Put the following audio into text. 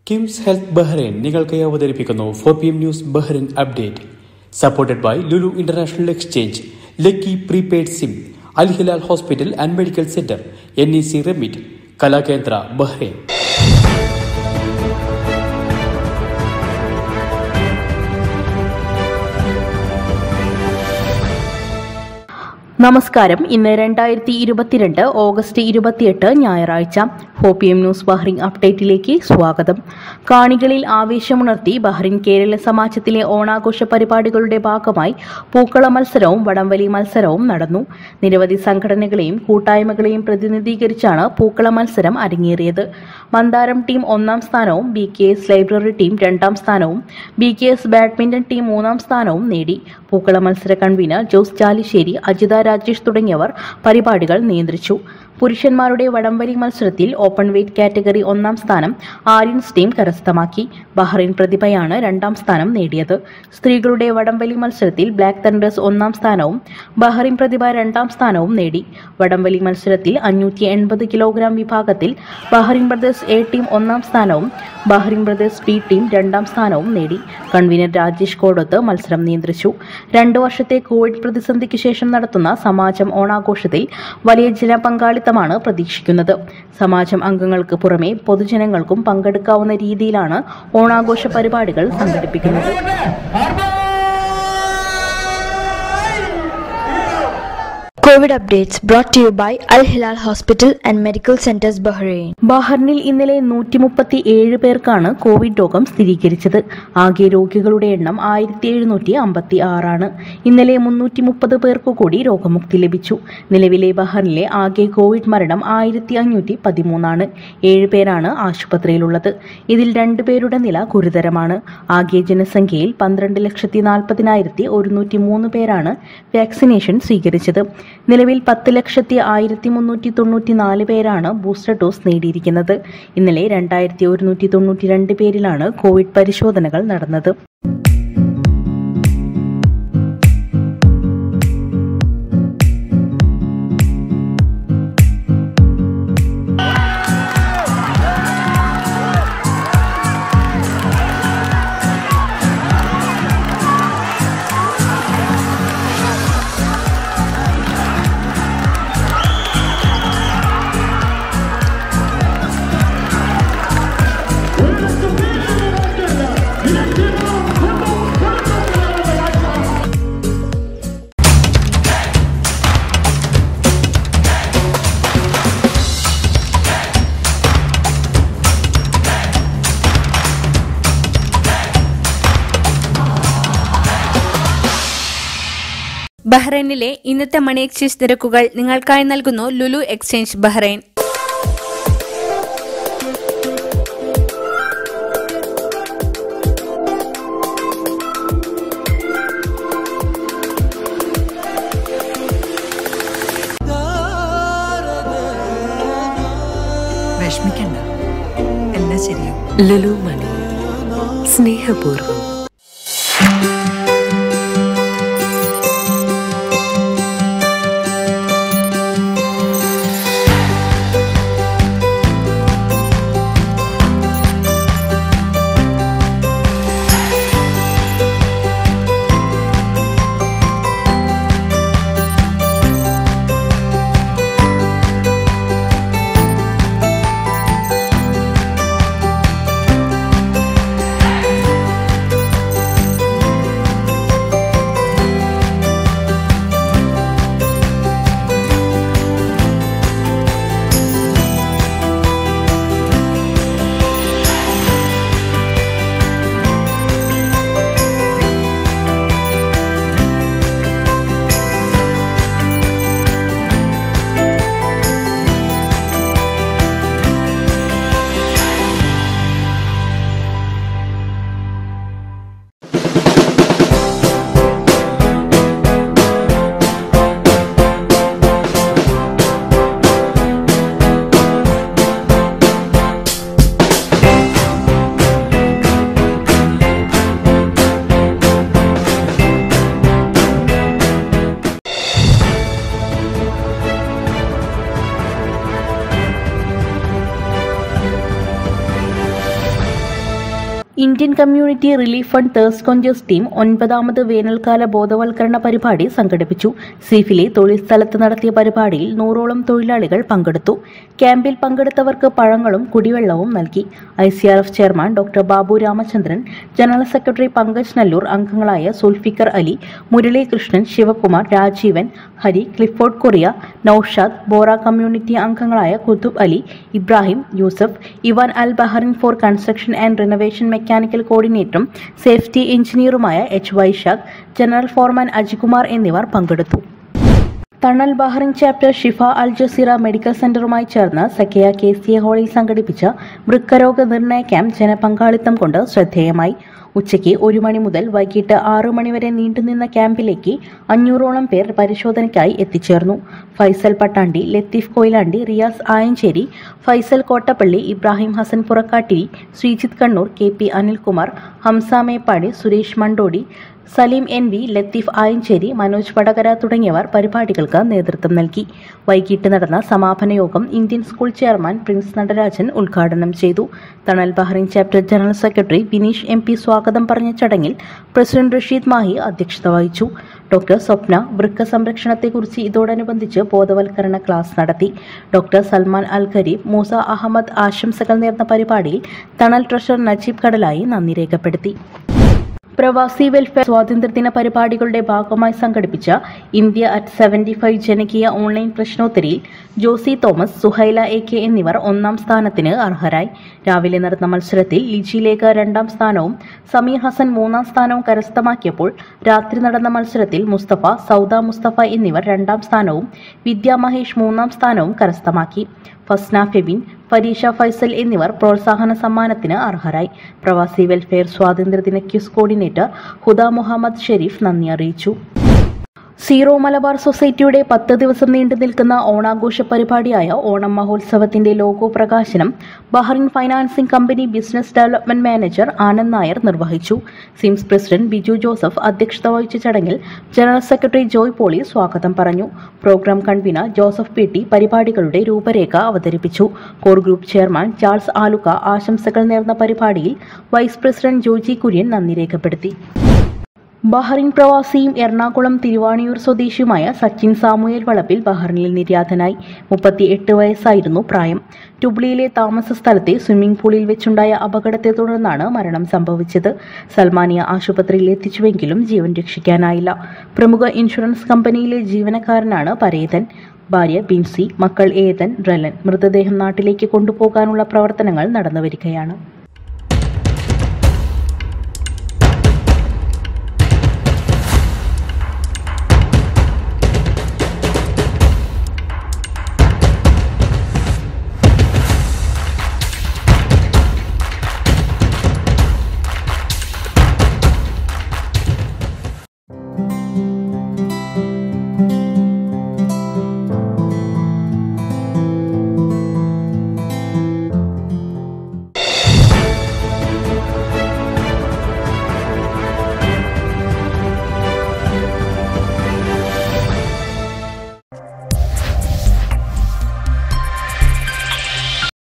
KIMS health Bahrain നിങ്ങൾക്കായി അവതരിപ്പിക്കുന്നു four P M news Bahrain update supported by Lulu international exchange lucky prepaid SIM Al Hilal hospital and medical centre N E C remit Kalakendra Bahrain നമസ്കാരം ഇന്ന് രണ്ടായിരത്തി ഇരുപത്തിരണ്ട് August ഇരുപത്തിയെട്ട് ഞായറാഴ്ച four P M news Bahrain അപ്ഡേറ്റിലേക്ക് സ്വാഗതം കാണികളിൽ ആവേശമുണർത്തി Bahrain Kerala സമാജത്തിലെ ഓണാഘോഷ പരിപാടികളുടെ ഭാഗമായി പൂക്കള മത്സരവും വടംവലി മത്സരവും നടന്നു നിരവധി സംഘടനകളെയും കൂട്ടായ്മകളെയും പ്രതിനിധീകരിച്ചാണ് പൂക്കള മത്സരം അരങ്ങേറിയത് മന്ദാരം ടീം ഒന്നാം സ്ഥാനവും B K S library team രണ്ടാം സ്ഥാനവും B K S badminton team മൂന്നാം സ്ഥാനവും നേടി പൂക്കള മത്സര കൺവീനർ ജോസ് ചാലിശ്ശേരി അജിത രാജേഷ് തുടങ്ങിയവർ പരിപാടികൾ നിയന്ത്രിച്ചു പുരുഷന്മാരുടെ വടംവലി മത്സരത്തിൽ ഓപ്പൺ വെയ്റ്റ് കാറ്റഗറി ഒന്നാം സ്ഥാനം ആര്യൻസ് ടീം കരസ്ഥമാക്കി ബഹ്റൈൻ പ്രതിഭയാണ് രണ്ടാം സ്ഥാനം നേടിയത് സ്ത്രീകളുടെ വടംവലി മത്സരത്തിൽ ബ്ലാക്ക് തണ്ടേഴ്സ് ഒന്നാം സ്ഥാനവും ബഹ്റൈൻ പ്രതിഭ രണ്ടാം സ്ഥാനവും നേടി വടംവലി മത്സരത്തിൽ അഞ്ഞൂറ്റി എൺപത് കിലോഗ്രാം വിഭാഗത്തിൽ ബഹ്റിൻ ബ്രദേഴ്സ് എ ടീം ഒന്നാം സ്ഥാനവും ബഹ്റിൻ ബ്രദേഴ്സ് ബി ടീം രണ്ടാം സ്ഥാനവും നേടി കൺവീനർ രാജേഷ് കോടത്ത് മത്സരം നിയന്ത്രിച്ചു രണ്ടു വർഷത്തെ കോവിഡ് പ്രതിസന്ധിക്ക് ശേഷം നടത്തുന്ന സമാജം ഓണാഘോഷത്തിൽ വലിയ ജനപങ്കാളിത്തമാണ് പ്രതീക്ഷിക്കുന്നത് സമാജം അംഗങ്ങൾക്ക് പുറമെ പൊതുജനങ്ങൾക്കും പങ്കെടുക്കാവുന്ന രീതിയിലാണ് ഓണാഘോഷ പരിപാടികൾ സംഘടിപ്പിക്കുന്നത് COVID updates brought to you by Al Hilal Hospital and Medical Centers Bahrain. ബഹ്റിനിൽ ഇന്നലെ നൂറ്റി മുപ്പത്തി ഏഴ് പേർക്കാണ് കോവിഡ് രോഗം സ്ഥിരീകരിച്ചത് ആകെ രോഗികളുടെ എണ്ണം ആയിരത്തി എഴുന്നൂറ്റി അമ്പത്തി ആറാണ് ഇന്നലെ മുന്നൂറ്റി മുപ്പത് പേർക്ക് കൂടി രോഗമുക്തി ലഭിച്ചു നിലവിലെ ബഹ്റിനിലെ ആകെ കോവിഡ് മരണം ആയിരത്തി അഞ്ഞൂറ്റി പതിമൂന്നാണ് ഏഴ് പേരാണ് ആശുപത്രിയിലുള്ളത് ഇതിൽ രണ്ടു പേരുടെ നില ഗുരുതരമാണ് ആകെ ജനസംഖ്യയിൽ പന്ത്രണ്ട് ലക്ഷത്തി നാൽപ്പതിനായിരത്തി ഒരുന്നൂറ്റി മൂന്ന് പേരാണ് വാക്സിനേഷൻ സ്വീകരിച്ചത് നിലവിൽ പത്ത് ലക്ഷത്തി ആയിരത്തി മുന്നൂറ്റി തൊണ്ണൂറ്റി നാല് പേരാണ് ബൂസ്റ്റർ ഡോസ് നേടിയിരിക്കുന്നത് ഇന്നലെ രണ്ടായിരത്തി ഒരുന്നൂറ്റി തൊണ്ണൂറ്റി രണ്ട് പേരിലാണ് കോവിഡ് പരിശോധനകൾ നടന്നത് ബഹ്റൈനിലെ ഇന്നത്തെ മണി എക്സ്ചേഞ്ച് നിരക്കുകൾ നിങ്ങൾക്കായി നൽകുന്നു ലുലു എക്സ്ചേഞ്ച് ബഹ്റൈൻ വിഷമിക്കണ്ട എല്ലാം ശരിയാവും ലുലു മണി സ്നേഹപൂർവ്വം Indian community relief fund thirst quenchers team ഒൻപതാമത് വേനൽക്കാല ബോധവൽക്കരണ പരിപാടി സംഘടിപ്പിച്ചു സീഫിലെ തൊഴിൽ സ്ഥലത്ത് നടത്തിയ പരിപാടിയിൽ നൂറോളം തൊഴിലാളികൾ പങ്കെടുത്തു ക്യാമ്പിൽ പങ്കെടുത്തവർക്ക് പഴങ്ങളും കുടിവെള്ളവും നൽകി I C R F chairman doctor Babu Ramachandran general secretary Pankaj Nallur അംഗങ്ങളായ സുൽഫിക്കർ അലി മുരളീകൃഷ്ണൻ ശിവകുമാർ രാജീവൻ ഹരി ക്ലിഫോർഡ് കൊറിയ നൌഷാദ് ബോറ കമ്മ്യൂണിറ്റി അംഗങ്ങളായ Qutub Ali Ibrahim Yusuf Iwan Al Bahrain for construction and renovation mechanical കോർഡിനേറ്ററും സേഫ്റ്റി എഞ്ചിനീയറുമായ H Vaishakh general foreman Ajikumar എന്നിവർ പങ്കെടുത്തു Thanal Bahrain chapter Shifa Al Jazeera medical സെന്ററുമായി ചേർന്ന് സക്കയ കെ സി എ ഹാളിൽ സംഘടിപ്പിച്ച വൃക്കരോഗ നിർണയ ക്യാമ്പ് ജനപങ്കാളിത്തം കൊണ്ട് ശ്രദ്ധേയമായി ഉച്ചയ്ക്ക് ഒരു മണി മുതൽ വൈകിട്ട് ആറു മണിവരെ നീണ്ടുനിന്ന ക്യാമ്പിലേക്ക് അഞ്ഞൂറോളം പേർ പരിശോധനയ്ക്കായി എത്തിച്ചേർന്നു Faisal Pattandi Latheef Koyilandy Riyas Ayancheri Faisal Kottappally Ibrahim Hasan Purakkattiri Sreejith Kannur K P Anilkumar Hamsa Meppadi Suresh Mandodi Saleem N V Latheef Ayancheri Manoj Vadakara തുടങ്ങിയവർ പരിപാടികൾക്ക് നേതൃത്വം നൽകി വൈകിട്ട് നടന്ന സമാപന യോഗം Indian school chairman Prince Natarajan ഉദ്ഘാടനം ചെയ്തു Thanal Bahrain chapter general secretary Bineesh M P സ്വാഗതം പറഞ്ഞ ചടങ്ങിൽ പ്രസിഡന്റ് റഷീദ് മാഹി അധ്യക്ഷത വഹിച്ചു ഡോക്ടർ സ്വപ്ന വൃക്ക സംരക്ഷണത്തെക്കുറിച്ച് ഇതോടനുബന്ധിച്ച് ബോധവൽക്കരണ ക്ലാസ് നടത്തി doctor Salman Al Khareeb Moosa Ahmed ആശംസകൾ നേർന്ന പരിപാടിയിൽ തണൽ ട്രഷറർ നജീബ് കടലായി നന്ദി രേഖപ്പെടുത്തി പ്രവാസി വെൽഫെയർ സ്വാതന്ത്ര്യദിന പരിപാടികളുടെ ഭാഗമായി സംഘടിപ്പിച്ച ഇന്ത്യ അറ്റ് സെവൻറ്റി ഫൈവ് ജനകീയ ഓൺലൈൻ പ്രശ്നോത്തരിയിൽ ജോസി തോമസ് സുഹൈല എ കെ എന്നിവർ ഒന്നാം സ്ഥാനത്തിന് അർഹരായി രാവിലെ നടന്ന മത്സരത്തിൽ ലിജി ലേഖ രണ്ടാം സ്ഥാനവും സമീർ ഹസൻ മൂന്നാം സ്ഥാനവും കരസ്ഥമാക്കിയപ്പോൾ രാത്രി നടന്ന മത്സരത്തിൽ മുസ്തഫ സൗദ മുസ്തഫ എന്നിവർ രണ്ടാം സ്ഥാനവും വിദ്യ മഹേഷ് മൂന്നാം സ്ഥാനവും കരസ്ഥമാക്കി ഫസ്ന ഫെബിൻ ഫരീഷ ഫൈസൽ എന്നിവർ പ്രോത്സാഹന സമ്മാനത്തിന് അർഹരായി പ്രവാസി വെൽഫെയർ സ്വാതന്ത്ര്യദിന ക്യൂസ് കോർഡിനേറ്റർ ഹുദ മുഹമ്മദ് ഷെരീഫ് നന്ദി അറിയിച്ചു സീറോ മലബാർ സൊസൈറ്റിയുടെ പത്ത് ദിവസം നീണ്ടു നിൽക്കുന്ന ഓണാഘോഷ പരിപാടിയായ ഓണം മഹോത്സവത്തിന്റെ ലോഗോ പ്രകാശനം Bahrain financing company business development manager Anand Nair നിർവഹിച്ചു സിംസ് പ്രസിഡന്റ് ബിജു ജോസഫ് അധ്യക്ഷത വഹിച്ച ചടങ്ങിൽ ജനറൽ സെക്രട്ടറി ജോയ് പോളി സ്വാഗതം പറഞ്ഞു programme convener Joseph P T പരിപാടികളുടെ രൂപരേഖ അവതരിപ്പിച്ചു core group chairman Charles Aluka ആശംസകൾ നേർന്ന പരിപാടിയിൽ വൈസ് പ്രസിഡന്റ് ജോജി കുര്യൻ നന്ദി രേഖപ്പെടുത്തി ബഹ്റിൻ പ്രവാസിയും എറണാകുളം തിരുവാണിയൂർ സ്വദേശിയുമായ സച്ചിൻ സാമുയേൽ വളപ്പിൽ ബഹ്റിനിൽ നിര്യാതനായി മുപ്പത്തി എട്ട് വയസ്സായിരുന്നു പ്രായം ടുബ്ലിയിലെ താമസ സ്ഥലത്തെ സ്വിമ്മിംഗ് പൂളിൽ വെച്ചുണ്ടായ അപകടത്തെ തുടർന്നാണ് മരണം സംഭവിച്ചത് സൽമാനിയ ആശുപത്രിയിൽ എത്തിച്ചുവെങ്കിലും ജീവൻ രക്ഷിക്കാനായില്ല പ്രമുഖ ഇൻഷുറൻസ് കമ്പനിയിലെ ജീവനക്കാരനാണ് പരേതൻ ഭാര്യ ബിൻസി മക്കൾ ഏതൻ ഡ്രലൻ മൃതദേഹം നാട്ടിലേക്ക് കൊണ്ടുപോകാനുള്ള പ്രവർത്തനങ്ങൾ നടന്നുവരികയാണ്